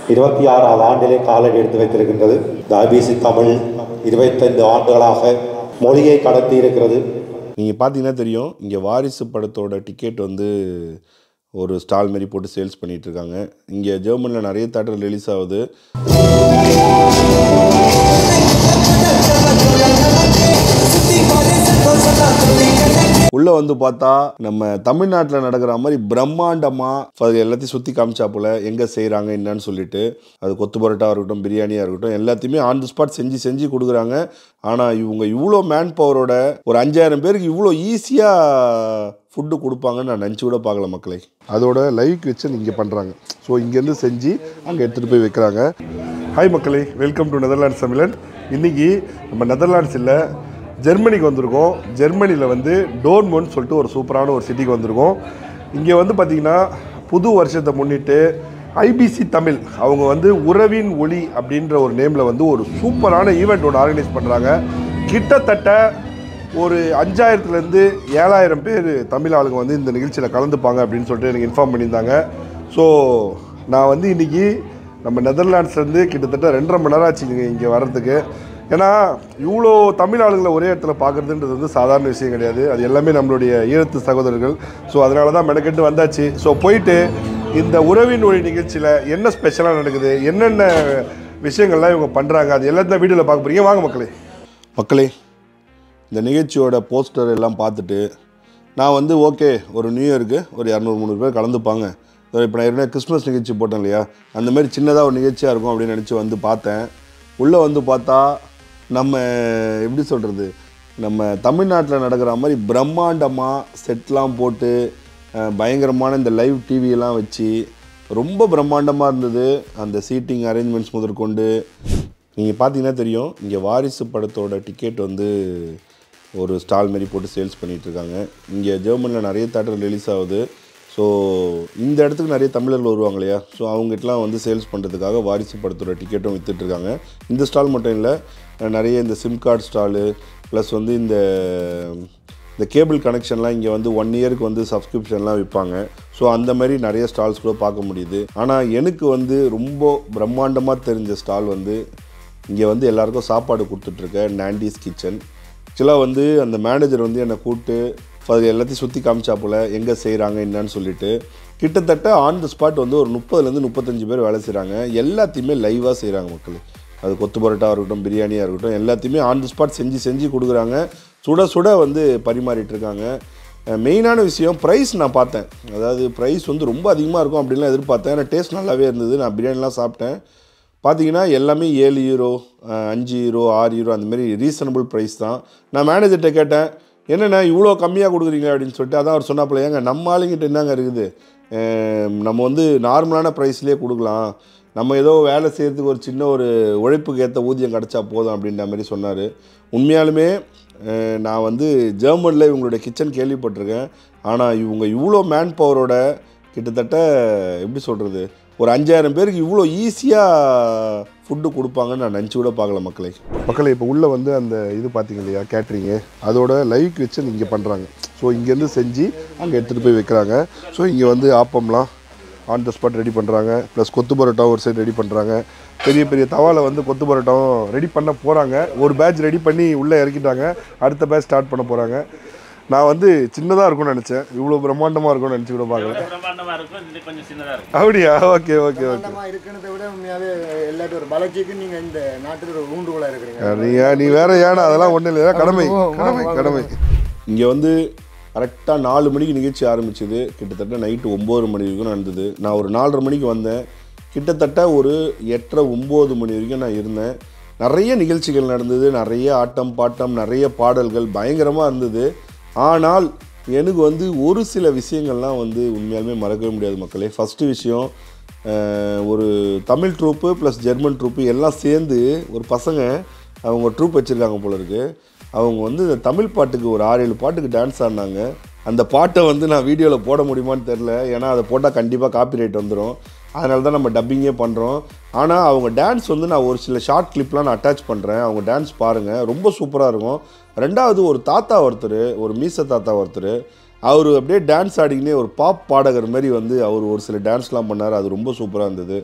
இருபத்தி ஆறாவது ஆண்டிலே காலடி எடுத்து வைத்திருக்கின்றது தாபிசி தமிழ் இருபத்தைந்து ஆண்டுகளாக மொழியை கடத்தி இருக்கிறது நீங்கள் பார்த்தீங்கன்னா தெரியும் இங்கே வாரிசு படத்தோட டிக்கெட் வந்து ஒரு ஸ்டால் மாரி போட்டு சேல்ஸ் பண்ணிட்டு இருக்காங்க இங்கே ஜெர்மனியில் நிறைய தேட்டர் ரிலீஸ் ஆகுது உள்ளே வந்து பார்த்தா நம்ம தமிழ்நாட்டில் நடக்கிற மாதிரி பிரம்மாண்டமாக அது எல்லாத்தையும் சுற்றி காமிச்சா போல எங்கே செய்கிறாங்க என்னன்னு சொல்லிட்டு அது கொத்து பரோட்டா இருக்கட்டும் பிரியாணியாக இருக்கட்டும் எல்லாத்தையுமே ஆன் தி ஸ்பாட் செஞ்சு செஞ்சு கொடுக்குறாங்க ஆனால் இவங்க இவ்வளோ மேன் பவரோட ஒரு அஞ்சாயிரம் பேருக்கு இவ்வளோ ஈஸியாக ஃபுட்டு கொடுப்பாங்கன்னு நான் நினச்சி கூட பார்க்கல மக்களை அதோட லைவ் கிச்சன் இங்கே பண்ணுறாங்க ஸோ இங்கேருந்து செஞ்சு அங்கே எடுத்துகிட்டு போய் வைக்கிறாங்க ஹாய் மக்களே வெல்கம் டு நெதர்லாண்ட்ஸ் தமிழன் இன்றைக்கி நம்ம நெதர்லாண்ட்ஸ் இல்லை ஜெர்மனிக்கு வந்திருக்கோம் ஜெர்மனியில் வந்து டோர்மோன்னு சொல்லிட்டு ஒரு சூப்பரான ஒரு சிட்டிக்கு வந்திருக்கோம் இங்கே வந்து பார்த்திங்கன்னா புது வருஷத்தை முன்னிட்டு ஐபிசி தமிழ் அவங்க வந்து உறவின் ஒளி அப்படின்ற ஒரு நேமில் வந்து ஒரு சூப்பரான ஈவெண்ட் ஒன்று ஆர்கனைஸ் பண்ணுறாங்க கிட்டத்தட்ட ஒரு அஞ்சாயிரத்துலேருந்து ஏழாயிரம் பேர் தமிழ் ஆளுங்க வந்து இந்த நிகழ்ச்சியில் கலந்துப்பாங்க அப்படின்னு சொல்லிட்டு எனக்கு இன்ஃபார்ம் பண்ணியிருந்தாங்க ஸோ நான் வந்து இன்றைக்கி நம்ம நெதர்லாண்ட்ஸ்லேருந்து கிட்டத்தட்ட ரெண்டரை மணி நேரம் ஆச்சு இங்கே வர்றதுக்கு ஏன்னா இவ்வளோ தமிழ் ஆளுங்களை ஒரே இடத்துல பார்க்குறதுன்றது வந்து சாதாரண விஷயம் கிடையாது அது எல்லாமே நம்மளுடைய ஈழத்து சகோதரர்கள் ஸோ அதனால தான் மெனக்கெட்டு வந்தாச்சு ஸோ போயிட்டு இந்த உறவின் ஒளி நிகழ்ச்சியில் என்ன ஸ்பெஷலாக நடக்குது என்னென்ன விஷயங்கள்லாம் இவங்க பண்ணுறாங்க அது எல்லாத்தையும் வீடியோவில் பார்க்க போறீங்க வாங்க மக்களே மக்களே இந்த நிகழ்ச்சியோட போஸ்டர் எல்லாம் பார்த்துட்டு நான் வந்து ஓகே ஒரு நியூ இயருக்கு ஒரு இரநூறு முந்நூறு பேர் கலந்துப்பாங்க இப்போ நான் ஏற்கனவே கிறிஸ்மஸ் நிகழ்ச்சி போட்டேன் இல்லையா அந்த மாதிரி சின்னதாக ஒரு நிகழ்ச்சியாக இருக்கும் அப்படின்னு நினச்சி வந்து பார்த்தேன் உள்ளே வந்து பார்த்தா நம்ம எப்படி சொல்கிறது நம்ம தமிழ்நாட்டில் நடக்கிற மாதிரி பிரம்மாண்டமாக செட்லாம் போட்டு அஹ், பயங்கரமான இந்த லைவ் டிவியெல்லாம் வச்சு ரொம்ப பிரம்மாண்டமாக இருந்தது அந்த சீட்டிங் அரேஞ்ச்மெண்ட்ஸ் முதற்கொண்டு நீங்கள் பார்த்தீங்கன்னா தெரியும் இங்கே வாரிசு படத்தோட டிக்கெட் வந்து ஒரு ஸ்டால் மாரி போட்டு சேல்ஸ் பண்ணிட்டு இருக்காங்க இங்கே ஜெர்மனியில் நிறைய தேட்டர் ரிலீஸ் ஆகுது ஸோ இந்த இடத்துக்கு நிறைய தமிழர்கள் வருவாங்க இல்லையா ஸோ அவங்ககிட்டலாம் வந்து சேல்ஸ் பண்ணுறதுக்காக வாரிசு படத்தோட டிக்கெட்டும் வித்துட்ருக்காங்க இந்த ஸ்டால் மட்டும் இல்லை நிறைய இந்த சிம் கார்டு ஸ்டாலு ப்ளஸ் வந்து இந்த இந்த கேபிள் கனெக்ஷன்லாம் இங்கே வந்து ஒன் இயருக்கு வந்து சப்ஸ்கிரிப்ஷன்லாம் விற்பாங்க ஸோ அந்த மாதிரி நிறைய ஸ்டால்ஸ் கூட பார்க்க முடியுது ஆனால் எனக்கு வந்து ரொம்ப பிரம்மாண்டமாக தெரிஞ்ச ஸ்டால் வந்து இங்கே வந்து எல்லாருக்கும் சாப்பாடு கொடுத்துட்ருக்க நாண்டிஸ் கிச்சன் ஆக்சுவலாக வந்து அந்த மேனேஜர் வந்து என்னை கூப்பிட்டு அது எல்லாத்தையும் சுற்றி காமிச்சா போல் எங்கே செய்கிறாங்க என்னன்னு சொல்லிட்டு கிட்டத்தட்ட ஆன் த ஸ்பாட் வந்து ஒரு முப்பதுலேருந்து முப்பத்தஞ்சு பேர் வேலை செய்கிறாங்க எல்லாத்தையுமே லைவாக செய்கிறாங்க மக்கள் அது கொத்து பரோட்டா இருக்கட்டும் பிரியாணியாக இருக்கட்டும் எல்லாத்தையுமே ஆன் தி ஸ்பாட் செஞ்சு செஞ்சு கொடுக்குறாங்க சுட சுட வந்து பரிமாறிட்டு இருக்காங்க மெயினான விஷயம் ப்ரைஸ் நான் பார்த்தேன் அதாவது ப்ரைஸ் வந்து ரொம்ப அதிகமாக இருக்கும் அப்படின்லாம் எதிர்பார்த்தேன் ஆனால் டேஸ்ட் நல்லாவே இருந்தது நான் பிரியாணிலாம் சாப்பிட்டேன் பார்த்தீங்கன்னா எல்லாமே ஏழு யூரோ அஞ்சு யூரோ ஆறு யூரோ அந்த மாதிரி ரீசனபிள் ப்ரைஸ் தான் நான் மேனேஜர்கிட்ட கேட்டேன் என்னண்ணா இவ்வளோ கம்மியாக கொடுக்குறீங்க அப்படின்னு சொல்லிட்டு அதான் அவர் சொன்னாப்புல ஏங்க நம்ம ஆளுங்கிட்ட என்னங்க இருக்குது அஹ் நம்ம வந்து நார்மலான ப்ரைஸ்லேயே கொடுக்கலாம் நம்ம ஏதோ வேலை செய்கிறதுக்கு ஒரு சின்ன ஒரு உழைப்புக்கு ஏற்ற ஊதியம் கிடச்சா போதும் அப்படின்ற மாதிரி சொன்னார் உண்மையாலுமே அஹ் நான் வந்து ஜெர்மனில் இவங்களுடைய கிச்சன் கேள்விப்பட்டிருக்கேன் ஆனால் இவங்க இவ்வளோ மேன் பவரோட கிட்டத்தட்ட எப்படி சொல்கிறது ஒரு அஞ்சாயிரம் பேருக்கு இவ்வளோ ஈஸியாக ஃபுட்டு கொடுப்பாங்கன்னு நான் நினச்சி கூட பார்க்கல மக்களை மக்களை இப்போ உள்ளே வந்து அந்த இது பார்த்தீங்க இல்லையா கேட்ரிங்கு அதோட லைவ் கிச்சன் இங்கே பண்ணுறாங்க ஸோ இங்கேருந்து செஞ்சு அங்கே எடுத்துகிட்டு போய் வைக்கிறாங்க ஸோ இங்கே வந்து ஆப்பம்லாம் ஆன் த ஸ்பாட் ரெடி பண்ணுறாங்க ப்ளஸ் கொத்து பரோட்டா ஒரு சைடு ரெடி பண்ணுறாங்க பெரிய பெரிய தவாவில் வந்து கொத்து பரோட்டாவும் ரெடி பண்ண போகிறாங்க ஒரு பேட்ச் ரெடி பண்ணி உள்ளே இறக்கிட்டாங்க அடுத்த பேட்ச் ஸ்டார்ட் பண்ண போகிறாங்க நான் வந்து சின்னதாக இருக்கும்னு நினச்சேன் இவ்வளோ பிரம்மாண்டமாக இருக்கும்னு நினச்சி கூட பார்க்கல பிரம்மாண்டமா இருக்கும் இது கொஞ்சம் சின்னதா இருக்கும் அப்படியா ஓகே ஓகே ஓகே பிரம்மாண்டமா இருக்கிறத விட உண்மையாவே எல்லாத்தையும் ஒரு வளர்ச்சிக்கு நீங்க இந்த நாட்டுக்கு ஒரு ஊண்டுகோலா இருக்கிறீங்க நீ நீ வேற ஏன்னா அதெல்லாம் ஒன்றும் இல்லை கடமை கடமை கடமை இங்கே வந்து கரெக்டாக நாலு மணிக்கு நிகழ்ச்சி ஆரம்பிச்சது கிட்டத்தட்ட நைட்டு ஒம்பது மணி வரைக்கும் நடந்தது நான் ஒரு நாலரை மணிக்கு வந்தேன் கிட்டத்தட்ட ஒரு எட்டரை ஒம்பது மணி வரைக்கும் நான் இருந்தேன் நிறைய நிகழ்ச்சிகள் நடந்தது நிறைய ஆட்டம் பாட்டம் நிறைய பாடல்கள் பயங்கரமாக இருந்தது ஆனால் எனக்கு வந்து ஒரு சில விஷயங்கள்லாம் வந்து உண்மையாலுமே மறக்கவே முடியாது மக்களே ஃபஸ்ட்டு விஷயம் அஹ், ஒரு Tamil troupe plus German troupe எல்லாம் சேர்ந்து ஒரு பசங்க அவங்க ட்ரூப் வச்சுருக்காங்க போல இருக்கு அவங்க வந்து இந்த தமிழ் பாட்டுக்கு ஒரு ஆறு ஏழு பாட்டுக்கு டான்ஸ் ஆடினாங்க அந்த பாட்டை வந்து நான் வீடியோவில் போட முடியுமான்னு தெரில ஏன்னா அதை போட்டால் கண்டிப்பாக காப்பிரைட் வந்துடும் அதனால தான் நம்ம டப்பிங்கே பண்ணுறோம் ஆனால் அவங்க டான்ஸ் வந்து நான் ஒரு சில ஷார்ட் கிளிப்லாம் நான் அட்டாச் பண்ணுறேன் அவங்க டான்ஸ் பாருங்கள் ரொம்ப சூப்பராக இருக்கும் ரெண்டாவது ஒரு தாத்தா ஒருத்தர் ஒரு மீச தாத்தா ஒருத்தர் அவர் அப்படியே டான்ஸ் ஆடிக்கினே ஒரு பாப் பாடகர் மாதிரி வந்து அவர் ஒரு சில டான்ஸ்லாம் பண்ணார் அது ரொம்ப சூப்பராக இருந்தது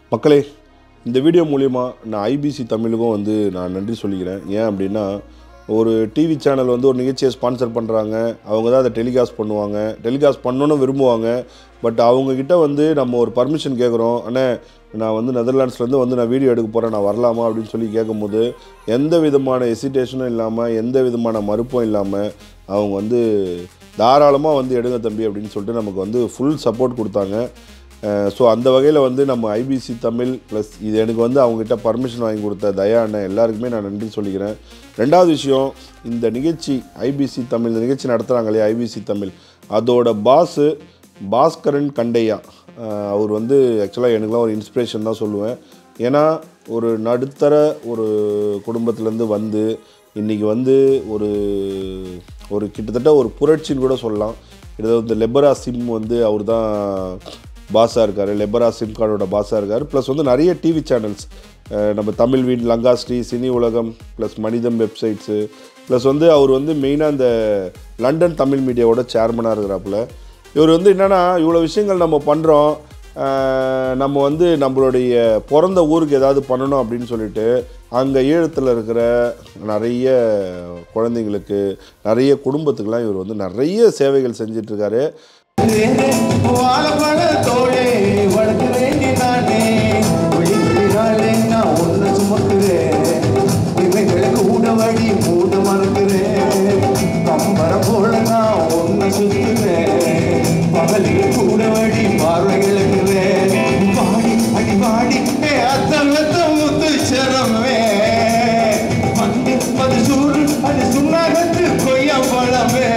மக்களே இந்த வீடியோ மூலிமா நான் ஐபிசி தமிழுக்கும் வந்து நான் நன்றி சொல்லிக்கிறேன் ஏன் அப்படின்னா ஒரு டிவி சேனல் வந்து ஒரு நிகழ்ச்சியை ஸ்பான்சர் பண்ணுறாங்க அவங்க தான் அதை டெலிகாஸ்ட் பண்ணுவாங்க டெலிகாஸ்ட் பண்ணணும்னு விரும்புவாங்க பட் அவங்கக்கிட்ட வந்து நம்ம ஒரு பர்மிஷன் கேட்குறோம் அண்ணே நான் வந்து நெதர்லாண்ட்ஸ்லேருந்து வந்து நான் வீடியோ எடுக்க போகிறேன் நான் வரலாமா அப்படின்னு சொல்லி கேட்கும்போது எந்த விதமான எசிடேஷனும் இல்லாமல் எந்த விதமான மறுப்பும் இல்லாமல் அவங்க வந்து தாராளமாக வந்து எடுங்க தம்பி அப்படின்னு சொல்லிட்டு நமக்கு வந்து ஃபுல் சப்போர்ட் கொடுத்தாங்க ஸோ அந்த வகையில் வந்து நம்ம ஐபிசி தமிழ் ப்ளஸ் இது எனக்கு வந்து அவங்ககிட்ட பர்மிஷன் வாங்கி கொடுத்த தயா அண்ணன் எல்லாருக்குமே நான் நன்றி சொல்லிக்கிறேன் ரெண்டாவது விஷயம் இந்த நிகழ்ச்சி ஐபிசி தமிழ் இந்த நிகழ்ச்சி நடத்துகிறாங்க இல்லையா ஐபிசி தமிழ் அதோட பாஸு பாஸ்கரன் கண்டையா அஹ் அவர் வந்து ஆக்சுவலாக எனக்குலாம் ஒரு இன்ஸ்பிரேஷன் தான் சொல்லுவேன் ஏன்னா ஒரு நடுத்தர ஒரு குடும்பத்துலேருந்து வந்து இன்றைக்கி வந்து ஒரு ஒரு கிட்டத்தட்ட ஒரு புரட்சின்னு கூட சொல்லலாம் கிட்டத்தட்ட இந்த லெபரா சிம் வந்து அவர் தான் பாஸாக இருக்கார் லெபரா சிம் கார்டோட பாஸாக இருக்கார் ப்ளஸ் வந்து நிறைய டிவி சேனல்ஸ் நம்ம தமிழ் வீட் Lankasri Cine Ulagam plus Manitham websites plus வந்து அவர் வந்து மெயினாக இந்த லண்டன் தமிழ் மீடியாவோட சேர்மனாக இருக்கிறாப்புல இவர் வந்து என்னென்னா இவ்வளோ விஷயங்கள் நம்ம பண்ணுறோம் நம்ம வந்து நம்மளுடைய பிறந்த ஊருக்கு ஏதாவது பண்ணணும் அப்படின்னு சொல்லிட்டு அங்கே ஈழத்தில் இருக்கிற நிறைய குழந்தைங்களுக்கு நிறைய குடும்பத்துக்கெல்லாம் இவர் வந்து நிறைய சேவைகள் செஞ்சிட்ருக்காரு வாழப்பழ தோழே வளர்க்க வேண்டி நானே விழிகளினாலே நான் ஒன்று சுமக்குறேன் இவைகளுக்கு உடவடி மூட மறக்கிறேன் கம்பரம் போல நான் ஒன்று சுத்துறேன் பகலில் கூடவடி பார்வை இழக்கிறேன் வாடி அடி வாடி ஏ அத்தம் வெத்தம் முத்து சரமே வந்து அது சூடு அது சுண்ணாகத்து கொய்யா பழமே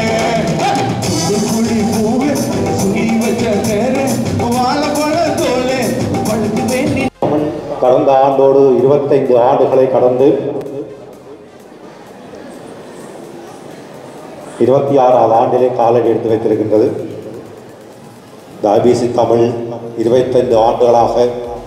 குழி பூவே சுழி வச்ச தேரே வாழப்பழ தோலே வளர்க்க வேண்டி கடந்த ஆண்டோடு இருபத்தைந்து ஆண்டுகளை கடந்து இருபத்தி ஆறாவது ஆண்டிலே காலடி எடுத்து வைத்திருக்கின்றது இந்த ஐபிசி தமிழ் இருபத்தைந்து ஆண்டுகளாக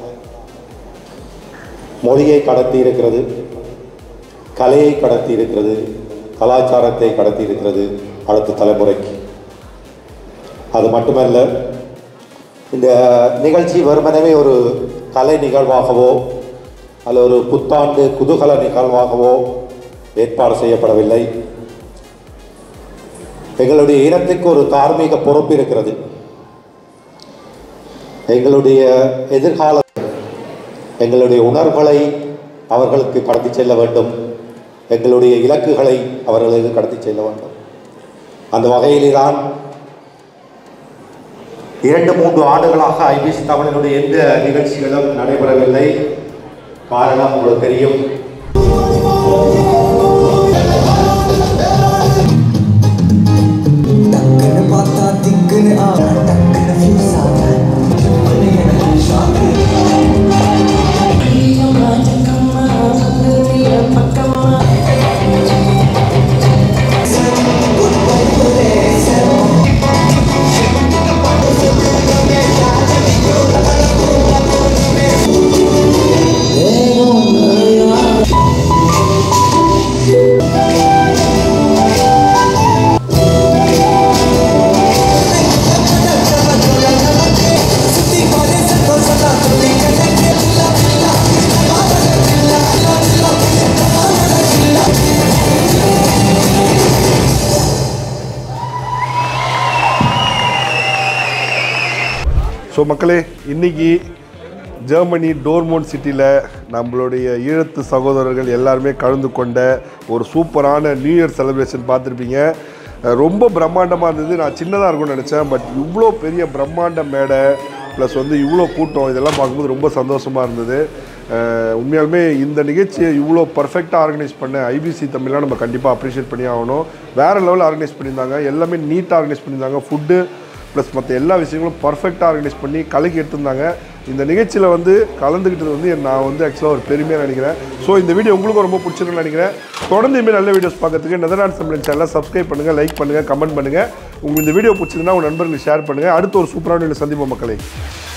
மொழியை கடத்தி இருக்கிறது கலையை கடத்தி இருக்கிறது கலாச்சாரத்தை கடத்தி இருக்கிறது அடுத்த தலைமுறைக்கு அது மட்டுமல்ல இந்த நிகழ்ச்சி வெறுமனவே ஒரு கலை நிகழ்வாகவோ அல்ல ஒரு புத்தாண்டு குதூகல நிகழ்வாகவோ ஏற்பாடு செய்யப்படவில்லை எங்களுடைய இனத்துக்கு ஒரு தார்மீக பொறுப்பு இருக்கிறது எங்களுடைய எதிர்கால எங்களுடைய உணர்வுகளை அவர்களுக்கு கடத்தி செல்ல வேண்டும் எங்களுடைய இலக்குகளை அவர்களுக்கு கடத்தி செல்ல வேண்டும் அந்த வகையிலே தான் இரண்டு மூன்று ஆண்டுகளாக ஐபிசி தமிழனுடைய எந்த நிகழ்ச்சிகளும் நடைபெறவில்லை காரணம் உங்களுக்கு தெரியும் டக்குன்னு பார்த்தா திக்குன்னு ஆனா டக்குன்னு ஃபியூஸ் ஆகிறேன் எனக்கு ஷாக்கு ஸோ மக்களே இன்னைக்கு ஜெர்மனி டோர்மோன் சிட்டியில் நம்மளுடைய ஈழத்து சகோதரர்கள் எல்லாருமே கலந்து கொண்ட ஒரு சூப்பரான நியூ இயர் செலிப்ரேஷன் பார்த்துருப்பீங்க அஹ் ரொம்ப பிரம்மாண்டமாக இருந்தது நான் சின்னதாக இருக்கும்னு நினச்சேன் பட் இவ்வளோ பெரிய பிரம்மாண்ட மேடை ப்ளஸ் வந்து இவ்வளோ கூட்டம் இதெல்லாம் பார்க்கும்போது ரொம்ப சந்தோஷமாக இருந்தது அஹ் உண்மையாலுமே இந்த நிகழ்ச்சியை இவ்வளோ பர்ஃபெக்டாக ஆர்கனைஸ் பண்ண ஐபிசி தமிழாக நம்ம கண்டிப்பாக அப்ரிஷியேட் பண்ணி ஆகணும் வேறு லெவலில் ஆர்கனைஸ் பண்ணியிருந்தாங்க எல்லாமே நீட்டாக ஆர்கனைஸ் பண்ணியிருந்தாங்க ஃபுட்டு ப்ளஸ் மற்ற எல்லா விஷயங்களும் பர்ஃபெக்டாக ஆர்கனைஸ் பண்ணி கலக்கி எடுத்திருந்தாங்க இந்த நிகழ்ச்சியில் வந்து கலந்துக்கிட்டது வந்து நான் வந்து ஆக்சுவலாக ஒரு பெருமையாக நினைக்கிறேன் ஸோ இந்த வீடியோ உங்களுக்கும் ரொம்ப பிடிச்சிருக்குன்னு நினைக்கிறேன் தொடர்ந்து இனிமேல் நல்ல வீடியோஸ் பார்க்கறதுக்கு நெதர்லாண்ட்ஸ் தமிழ் சேனலை சப்ஸ்கிரைப் பண்ணுங்கள் லைக் பண்ணுங்கள் கமெண்ட் பண்ணுங்கள் உங்களுக்கு இந்த வீடியோ பிடிச்சதுன்னா உங்கள் நண்பர்களுக்கு ஷேர் பண்ணுங்கள் அடுத்த ஒரு சூப்பரான வீடியோ சந்திப்போம் மக்களே